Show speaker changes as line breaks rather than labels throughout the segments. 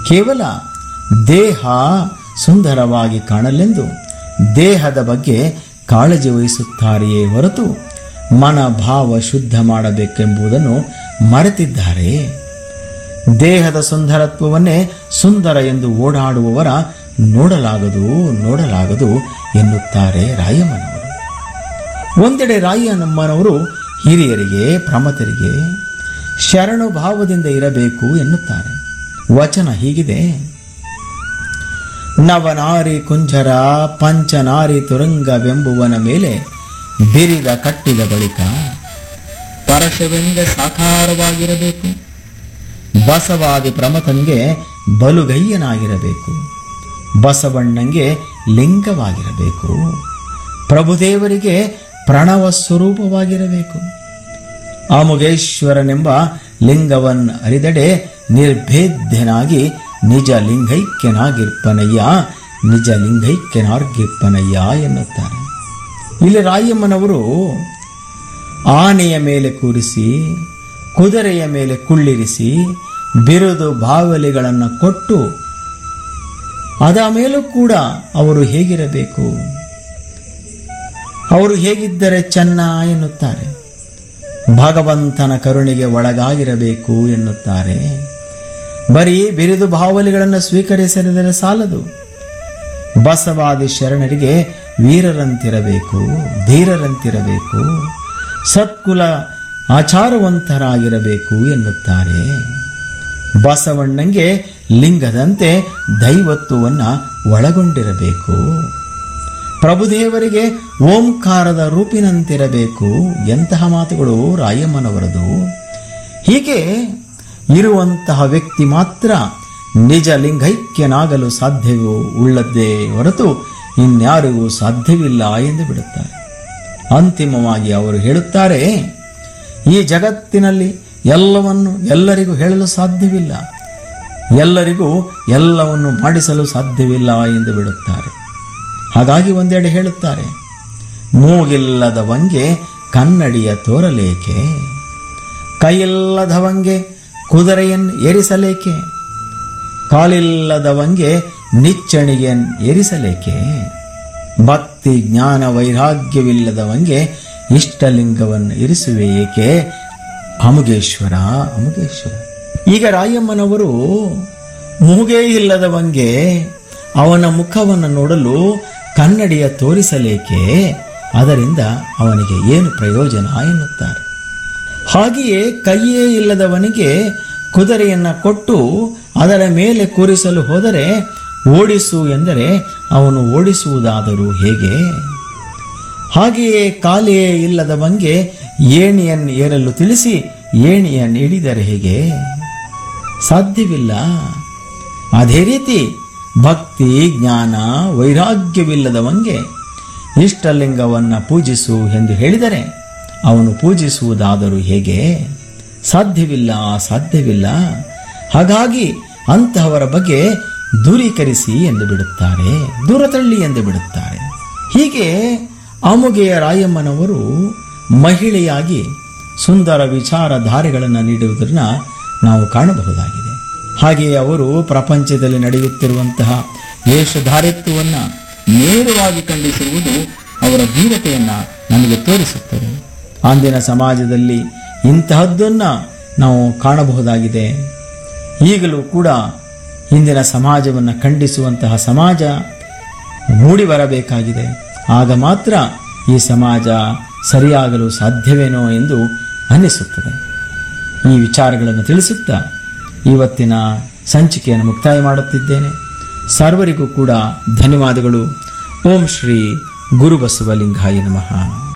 ಕೇವಲ ದೇಹ ಸುಂದರವಾಗಿ ಕಾಣಲೆಂದು ದೇಹದ ಬಗ್ಗೆ ಕಾಳಜಿ ವಹಿಸುತ್ತಾರೆಯೇ ಹೊರತು ಮನ ಭಾವ ಶುದ್ಧ ಮಾಡಬೇಕೆಂಬುದನ್ನು ಮರೆತಿದ್ದಾರೆ ದೇಹದ ಸುಂದರತ್ವವನ್ನೇ ಸುಂದರ ಎಂದು ಓಡಾಡುವವರ ನೋಡಲಾಗದು ನೋಡಲಾಗದು ಎನ್ನುತ್ತಾರೆ ರಾಯಮ್ಮನವರು ಒಂದೆಡೆ ರಾಯಮ್ಮನವರು ಹಿರಿಯರಿಗೆ ಪ್ರಮತರಿಗೆ ಶರಣು ಭಾವದಿಂದ ಇರಬೇಕು ಎನ್ನುತ್ತಾರೆ ವಚನ ಹೀಗಿದೆ ನವನಾರಿ ಕುಂಜರ ಪಂಚನಾರಿ ತುರಂಗವೆಂಬುವನ ಮೇಲೆ ಬಿರಿದ ಕಟ್ಟಿದ ಬಳಿಕ ಪರಶವೆಂದ ಸಾಕಾರವಾಗಿರಬೇಕು ಬಸವಾದಿ ಪ್ರಮಥನ್ಗೆ ಬಲುಗಯ್ಯನಾಗಿರಬೇಕು ಬಸವಣ್ಣಂಗೆ ಲಿಂಗವಾಗಿರಬೇಕು ಪ್ರಭುದೇವರಿಗೆ ಪ್ರಣವ ಸ್ವರೂಪವಾಗಿರಬೇಕು ಆಮುಗೇಶ್ವರನೆಂಬ ಲಿಂಗವನ್ ಅರಿದಡೆ ನಿರ್ಭೇದ್ಯನಾಗಿ ನಿಜ ಲಿಂಗೈಕ್ಯನಾಗಿರ್ಪನಯ್ಯ ನಿಜ ಲಿಂಗೈಕ್ಯನಾರ್ಗಿರ್ಪನಯ್ಯ ಎನ್ನುತ್ತಾರೆ ಇಲ್ಲಿ ರಾಯಮ್ಮನವರು ಆನೆಯ ಮೇಲೆ ಕೂರಿಸಿ ಕುದುರೆಯ ಮೇಲೆ ಕುಳ್ಳಿರಿಸಿ ಬಿರುದು ಬಾವಲಿಗಳನ್ನು ಕೊಟ್ಟು ಅದ ಮೇಲೂ ಕೂಡ ಅವರು ಹೇಗಿರಬೇಕು ಅವರು ಹೇಗಿದ್ದರೆ ಚೆನ್ನ ಎನ್ನುತ್ತಾರೆ ಭಗವಂತನ ಕರುಣೆಗೆ ಒಳಗಾಗಿರಬೇಕು ಎನ್ನುತ್ತಾರೆ ಬರೀ ಬಿರುದು ಬಾವಲಿಗಳನ್ನು ಸ್ವೀಕರಿಸಿದರೆ ಸಾಲದು ಬಸವಾದಿ ಶರಣರಿಗೆ ವೀರರಂತಿರಬೇಕು ಧೀರರಂತಿರಬೇಕು ಸತ್ಕುಲ ಆಚಾರವಂತರಾಗಿರಬೇಕು ಎನ್ನುತ್ತಾರೆ ಬಸವಣ್ಣಂಗೆ ಲಿಂಗದಂತೆ ದೈವತ್ವವನ್ನ ಒಳಗೊಂಡಿರಬೇಕು ಪ್ರಭುದೇವರಿಗೆ ಓಂಕಾರದ ರೂಪಿನಂತಿರಬೇಕು ಎಂತಹ ಮಾತುಗಳು ರಾಯಮ್ಮನವರದು ಹೀಗೆ ಇರುವಂತಹ ವ್ಯಕ್ತಿ ಮಾತ್ರ ನಿಜ ಲಿಂಗೈಕ್ಯನಾಗಲು ಸಾಧ್ಯವೂ ಉಳ್ಳದ್ದೇ ಹೊರತು ಇನ್ಯಾರಿಗೂ ಸಾಧ್ಯವಿಲ್ಲ ಎಂದು ಬಿಡುತ್ತಾರೆ ಅಂತಿಮವಾಗಿ ಅವರು ಹೇಳುತ್ತಾರೆ ಈ ಜಗತ್ತಿನಲ್ಲಿ ಎಲ್ಲವನ್ನು ಎಲ್ಲರಿಗೂ ಹೇಳಲು ಸಾಧ್ಯವಿಲ್ಲ ಎಲ್ಲರಿಗೂ ಎಲ್ಲವನ್ನು ಮಾಡಿಸಲು ಸಾಧ್ಯವಿಲ್ಲ ಎಂದು ಬಿಡುತ್ತಾರೆ ಹಾಗಾಗಿ ಒಂದೆಡೆ ಹೇಳುತ್ತಾರೆ ಮೂಗಿಲ್ಲದವಂಗೆ ಕನ್ನಡಿಯ ತೋರಲೇಕೆ ಕೈಯಿಲ್ಲದವಂಗೆ ಕುದುರೆಯನ್ ಏರಿಸಲೇಕೆ ಕಾಲಿಲ್ಲದವಂಗೆ ನಿಚ್ಚಣಿಗೆಯನ್ ಏರಿಸಲೇಕೆ ಭಕ್ತಿ ಜ್ಞಾನ ವೈರಾಗ್ಯವಿಲ್ಲದವಂಗೆ ಇಷ್ಟಲಿಂಗವನ್ನು ಇರಿಸುವೆ ಏಕೆ ಅಮುಗೇಶ್ವರ ಅಮುಗೇಶ್ವರ ಈಗ ರಾಯಮ್ಮನವರು ಮೂಗೇ ಇಲ್ಲದವಂಗೆ ಅವನ ಮುಖವನ್ನು ನೋಡಲು ಕನ್ನಡಿಯ ತೋರಿಸಲೇಕೆ ಅದರಿಂದ ಅವನಿಗೆ ಏನು ಪ್ರಯೋಜನ ಎನ್ನುತ್ತಾರೆ ಹಾಗೆಯೇ ಕೈಯೇ ಇಲ್ಲದವನಿಗೆ ಕುದುರೆಯನ್ನ ಕೊಟ್ಟು ಅದರ ಮೇಲೆ ಕೂರಿಸಲು ಹೋದರೆ ಓಡಿಸು ಎಂದರೆ ಅವನು ಓಡಿಸುವುದಾದರೂ ಹೇಗೆ ಹಾಗೆಯೇ ಕಾಲೆಯೇ ಇಲ್ಲದವಂಗೆ ಏಣಿಯನ್ನು ಏರಲು ತಿಳಿಸಿ ಏಣಿಯನ್ನು ಹಿಡಿದರೆ ಹೇಗೆ ಸಾಧ್ಯವಿಲ್ಲ ಅದೇ ರೀತಿ ಭಕ್ತಿ ಜ್ಞಾನ ವೈರಾಗ್ಯವಿಲ್ಲದವಂಗೆ ಇಷ್ಟಲಿಂಗವನ್ನ ಪೂಜಿಸು ಎಂದು ಹೇಳಿದರೆ ಅವನು ಪೂಜಿಸುವುದಾದರೂ ಹೇಗೆ ಸಾಧ್ಯವಿಲ್ಲ ಸಾಧ್ಯವಿಲ್ಲ ಹಾಗಾಗಿ ಅಂತಹವರ ಬಗ್ಗೆ ದೂರೀಕರಿಸಿ ಎಂದು ಬಿಡುತ್ತಾರೆ ದೂರ ತಳ್ಳಿ ಎಂದು ಬಿಡುತ್ತಾರೆ ಹೀಗೆ ಆಮುಗೆಯ ರಾಯಮ್ಮನವರು ಮಹಿಳೆಯಾಗಿ ಸುಂದರ ವಿಚಾರಧಾರೆಗಳನ್ನು ನೀಡುವುದನ್ನ ನಾವು ಕಾಣಬಹುದಾಗಿದೆ ಹಾಗೆಯೇ ಅವರು ಪ್ರಪಂಚದಲ್ಲಿ ನಡೆಯುತ್ತಿರುವಂತಹ ವೇಷಧಾರಿತ್ವವನ್ನು ನೇರವಾಗಿ ಖಂಡಿಸಿರುವುದು ಅವರ ಧೀರತೆಯನ್ನ ನಮಗೆ ತೋರಿಸುತ್ತದೆ ಅಂದಿನ ಸಮಾಜದಲ್ಲಿ ಇಂತಹದ್ದನ್ನ ನಾವು ಕಾಣಬಹುದಾಗಿದೆ ಈಗಲೂ ಕೂಡ ಇಂದಿನ ಸಮಾಜವನ್ನು ಖಂಡಿಸುವಂತಹ ಸಮಾಜ ಮೂಡಿ ಬರಬೇಕಾಗಿದೆ ಆಗ ಮಾತ್ರ ಈ ಸಮಾಜ ಸರಿಯಾಗಲು ಸಾಧ್ಯವೇನೋ ಎಂದು ಅನ್ನಿಸುತ್ತದೆ ಈ ವಿಚಾರಗಳನ್ನು ತಿಳಿಸುತ್ತಾ ಇವತ್ತಿನ ಸಂಚಿಕೆಯನ್ನು ಮುಕ್ತಾಯ ಮಾಡುತ್ತಿದ್ದೇನೆ ಸರ್ವರಿಗೂ ಕೂಡ ಧನ್ಯವಾದಗಳು ಓಂ ಶ್ರೀ ಗುರುಬಸವಲಿಂಗಾಯ ನಮಃ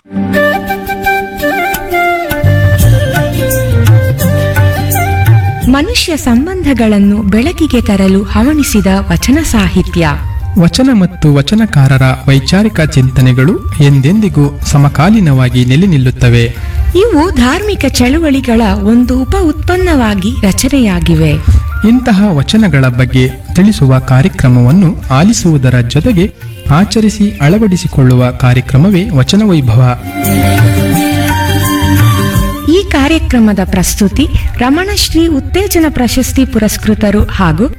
ಮನುಷ್ಯ ಸಂಬಂಧಗಳನ್ನು ಬೆಳಕಿಗೆ ತರಲು ಹವಣಿಸಿದ ವಚನ ಸಾಹಿತ್ಯ
ವಚನ ಮತ್ತು ವಚನಕಾರರ ವೈಚಾರಿಕ ಚಿಂತನೆಗಳು ಎಂದೆಂದಿಗೂ ಸಮಕಾಲೀನವಾಗಿ ನೆಲೆ ನಿಲ್ಲುತ್ತವೆ
ಇವು ಧಾರ್ಮಿಕ ಚಳುವಳಿಗಳ ಒಂದು ಉಪ ಉತ್ಪನ್ನವಾಗಿ ರಚನೆಯಾಗಿವೆ
ಇಂತಹ ವಚನಗಳ ಬಗ್ಗೆ ತಿಳಿಸುವ ಕಾರ್ಯಕ್ರಮವನ್ನು ಆಲಿಸುವುದರ ಜೊತೆಗೆ ಆಚರಿಸಿ ಅಳವಡಿಸಿಕೊಳ್ಳುವ ಕಾರ್ಯಕ್ರಮವೇ ವಚನ ವೈಭವ
ಈ ಕಾರ್ಯಕ್ರಮದ ಪ್ರಸ್ತುತಿ ರಮಣಶ್ರೀ ಉತ್ತೇಜನ ಪ್ರಶಸ್ತಿ ಪುರಸ್ಕೃತರು ಹಾಗೂ